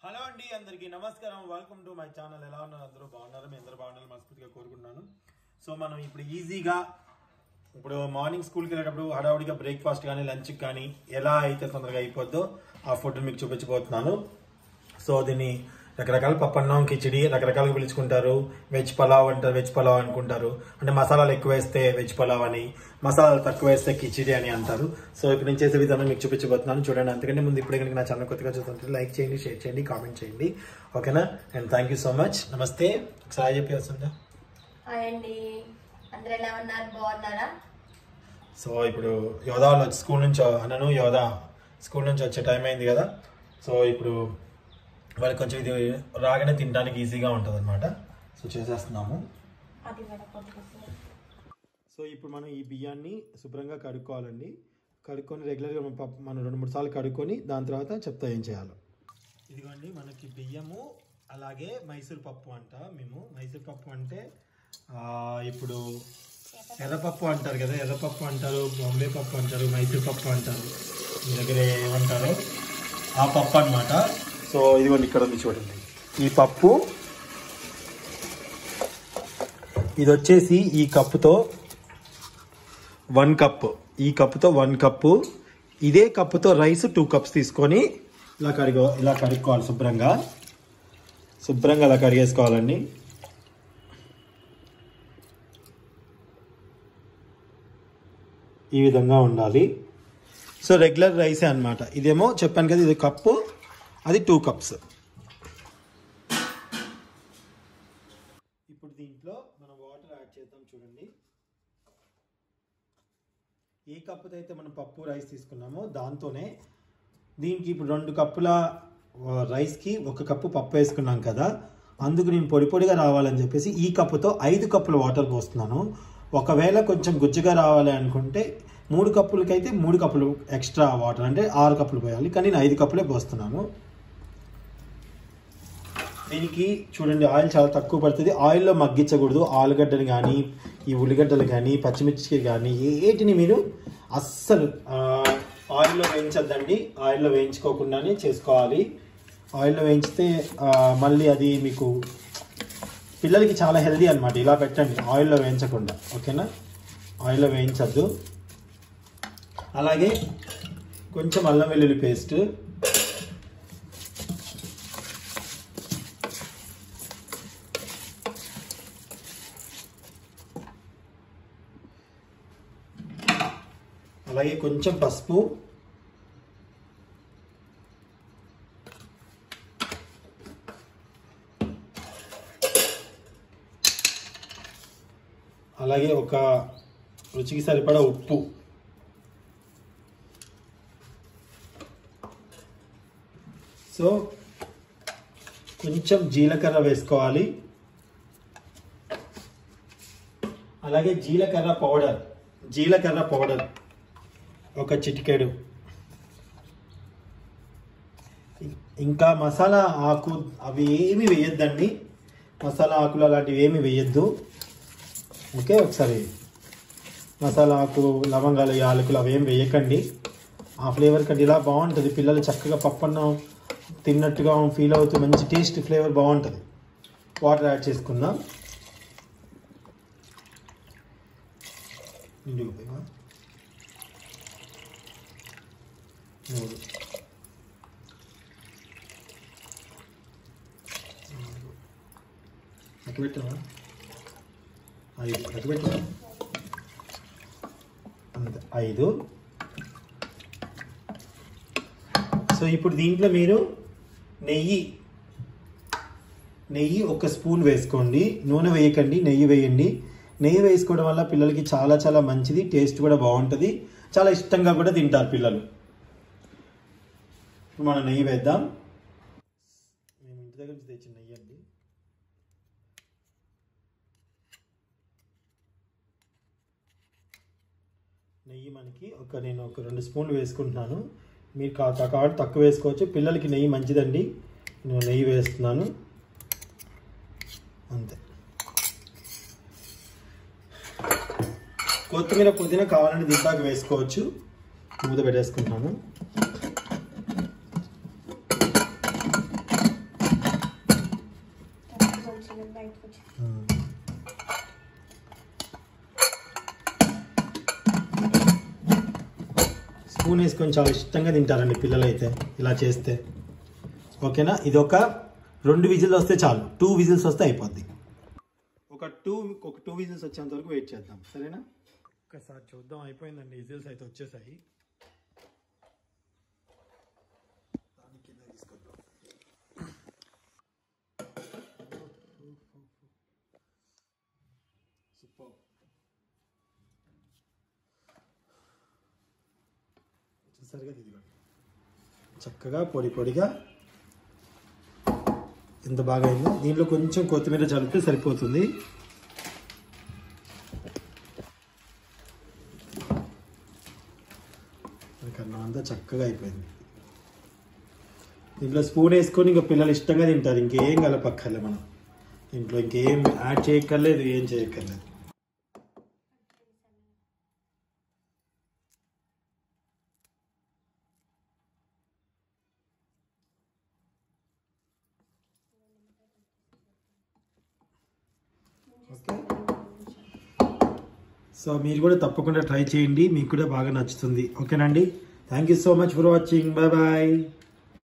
Hello అండి అందరికీ నమస్కారం వెల్కమ్ టు మై ఛానల్ ఎలా ఉన్నారు అందరూ బాగున్నారు మీ అందరూ బాగున్నారు మనస్ఫూర్తిగా కోరుకుంటున్నాను సో మనం ఇప్పుడు ఈజీగా ఇప్పుడు మార్నింగ్ స్కూల్కి వెళ్ళేటప్పుడు హడావుడిగా బ్రేక్ఫాస్ట్ కానీ లంచ్ కానీ ఎలా అయితే తొందరగా అయిపోద్దో ఆ ఫుడ్ మీకు చూపించబోతున్నాను సో దీన్ని రకరకాల పప్పన్నం కిచిడి రకరకాలుగా పిలుచుకుంటారు వెజ్ పలావ్ అంటారు వెజ్ పలావ్ అనుకుంటారు అంటే మసాలాలు ఎక్కువ వేస్తే వెజ్ పలావ్ అని మసాలాలు తక్కువ వేస్తే కిచిడి అని అంటారు సో ఇప్పుడు నేను చేసే విధానం మీకు చూపించబోతున్నాను చూడండి అంతకంటే ముందు ఇప్పుడే కనుక నా ఛానల్ కొత్తగా చూస్తుంటే లైక్ చేయండి షేర్ చేయండి కామెంట్ చేయండి ఓకేనా and thank you so much నమస్తే ఒకసారి చెప్పి వస్తుందా హాయ్ అండి అందరు ఎలా ఉన్నారు బాగున్నారా సో ఇప్పుడు యోధా వాళ్ళు వచ్చి స్కూల్ నుంచి అన్నను యోధా స్కూల్ నుంచి వచ్చే టైం అయింది కదా సో ఇప్పుడు వాళ్ళకి కొంచెం ఇది రాగానే తినడానికి ఈజీగా ఉంటుంది అనమాట సో చేసేస్తున్నాము అది వడపప్పు సో ఇప్పుడు మనం ఈ బియ్యాన్ని శుభ్రంగా కడుక్కోవాలండి కడుక్కొని రెగ్యులర్గా మనం పప్పు మనం రెండు మూడు సార్లు కడుక్కొని దాని తర్వాత చెప్తా ఏం చేయాలో ఇదిగోండి మనకి బియ్యము అలాగే మైసూర్ పప్పు అంట మేము మైసూర్ పప్పు అంటే ఆ, ఇప్పుడు ఎర్రపప్పు అంటారు కదా ఎర్రపప్పు అంటారు బాంబే పప్పు అంటారు మైసూర్ పప్పు అంటారు మీ దగ్గర ఏమంటారు ఆ పప్పు అన్నమాట సో ఇదిగోండి ఇక్కడ ఉంది చూడండి ఈ పప్పు ఇది వచ్చేసి ఈ కప్పుతో వన్ కప్ ఈ కప్పుతో వన్ కప్పు ఇదే కప్పుతో రైస్ టూ కప్స్ తీసుకొని ఇలా కడిగో ఇలా కడుక్కోవాలి శుభ్రంగా శుభ్రంగా ఇలా కడిగేసుకోవాలండి ఈ విధంగా ఉండాలి సో రెగ్యులర్ రైసే అన్నమాట ఇదేమో చెప్పాను కదా ఇది కప్పు అది టూ కప్స్ ఇప్పుడు దీంట్లో మనం వాటర్ యాడ్ చేద్దాం చూడండి ఏ కప్పుతో అయితే మనం పప్పు రైస్ తీసుకున్నామో దాంతోనే దీనికి ఇప్పుడు రెండు కప్పుల ఆ, రైస్కి ఒక కప్పు పప్పు వేసుకున్నాం కదా అందుకు నేను పొడి పొడిగా రావాలని చెప్పేసి ఈ కప్పుతో ఐదు కప్పుల వాటర్ పోస్తున్నాను ఒకవేళ కొంచెం గుజ్జుగా రావాలి అనుకుంటే మూడు కప్పులకైతే మూడు కప్పులు ఎక్స్ట్రా వాటర్ అంటే ఆరు కప్పులు పోయాలి కానీ నేను ఐదు కప్పులే పోస్తున్నాను దీనికి చూడండి ఆయిల్ చాలా తక్కువ పడుతుంది ఆయిల్లో మగ్గించకూడదు ఆలుగడ్డలు కానీ ఈ ఉల్లిగడ్డలు కానీ పచ్చిమిర్చి కానీ ఏటిని మీరు అస్సలు ఆ, ఆయిల్లో వేయించద్దండి ఆయిల్లో వేయించుకోకుండానే చేసుకోవాలి ఆయిల్లో వేయించితే ఆ, మళ్ళీ అది మీకు పిల్లలకి చాలా హెల్దీ అనమాట ఇలా పెట్టండి ఆయిల్లో వేయించకుండా ఓకేనా ఆయిల్లో వేయించద్దు అలాగే కొంచెం అల్లం వెల్లుల్లి పేస్ట్ అలాగే కొంచెం పసుపు అలాగే ఒక రుచికి సరిపడా ఉప్పు సో కొంచెం జీలకర్ర వేసుకోవాలి అలాగే జీలకర్ర పౌడర్ జీలకర్ర పౌడర్ ఒక చిటికెడు ఇంకా మసాలా ఆకు అవి ఏమి వేయొద్దండి మసాలా ఆకులు అలాంటివి ఏమి వేయొద్దు ఓకే ఒకసారి మసాలా ఆకు లవంగాలు యాలకులు అవి ఏం వేయకండి ఆ ఫ్లేవర్ కంటే ఇలా బాగుంటుంది పిల్లలు చక్కగా పప్పన్నం తిన్నట్టుగా ఫీల్ అవుతూ మంచి టేస్ట్ ఫ్లేవర్ బాగుంటుంది వాటర్ యాడ్ చేసుకుందాం నిండుగా పోయినా? మూడు నాలుగు. లెక్క పెట్టావా ఐదు లెక్క పెట్టావా అంతే ఐదు సో ఇప్పుడు దీంట్లో మీరు నెయ్యి నెయ్యి ఒక స్పూన్ వేసుకోండి నూనె వేయకండి నెయ్యి వేయండి నెయ్యి వేసుకోవడం వల్ల పిల్లలకి చాలా చాలా మంచిది టేస్ట్ కూడా బాగుంటుంది చాలా ఇష్టంగా కూడా తింటారు పిల్లలు ఇప్పుడు మనం నెయ్యి వేద్దాం మేము ఇంటి దగ్గర నుంచి తెచ్చిన నెయ్యి అండి నెయ్యి మనకి ఒక నేను ఒక రెండు స్పూన్లు వేసుకుంటున్నాను మీరు కా కాబట్టి తక్కువ వేసుకోవచ్చు పిల్లలకి నెయ్యి మంచిదండి నేను నెయ్యి వేస్తున్నాను అంతే కొత్తిమీర పుదీనా కావాలంటే దింపాకి వేసుకోవచ్చు మూత పెట్టేసుకుంటాను పెట్టుకోవచ్చు స్పూన్ వేసుకొని చాలా ఇష్టంగా తింటారండి పిల్లలు అయితే ఇలా చేస్తే ఓకేనా ఇది ఒక రెండు విజిల్స్ వస్తే చాలు టూ విజిల్స్ వస్తే అయిపోద్ది ఒక టూ ఒక టూ విజిల్స్ వచ్చేంత వరకు వెయిట్ చేద్దాం సరేనా ఒకసారి చూద్దాం అయిపోయిందండి విజిల్స్ అయితే వచ్చేసాయి దాన్ని కింద తీసుకొద్దాం. సూపర్ చూసారుగా ఇదిగోండి చక్కగా పొడి పొడిగా ఎంత బాగా అయిందో దీంట్లో కొంచెం కొత్తిమీర చల్లితే సరిపోతుంది మనకి అన్నం అంతా చక్కగా అయిపోయింది దీంట్లో స్పూన్ వేసుకొని ఇంకా పిల్లలు ఇష్టంగా తింటారు ఇంకేం కలపక్కర్లే మనం దీంట్లో ఇంకేం యాడ్ చేయక్కర్లేదు ఏం చేయక్కర్లేదు ఓకే సో మీరు కూడా తప్పకుండా ట్రై చేయండి మీకు కూడా బాగా నచ్చుతుంది ఓకేనండి thank you so much for watching bye bye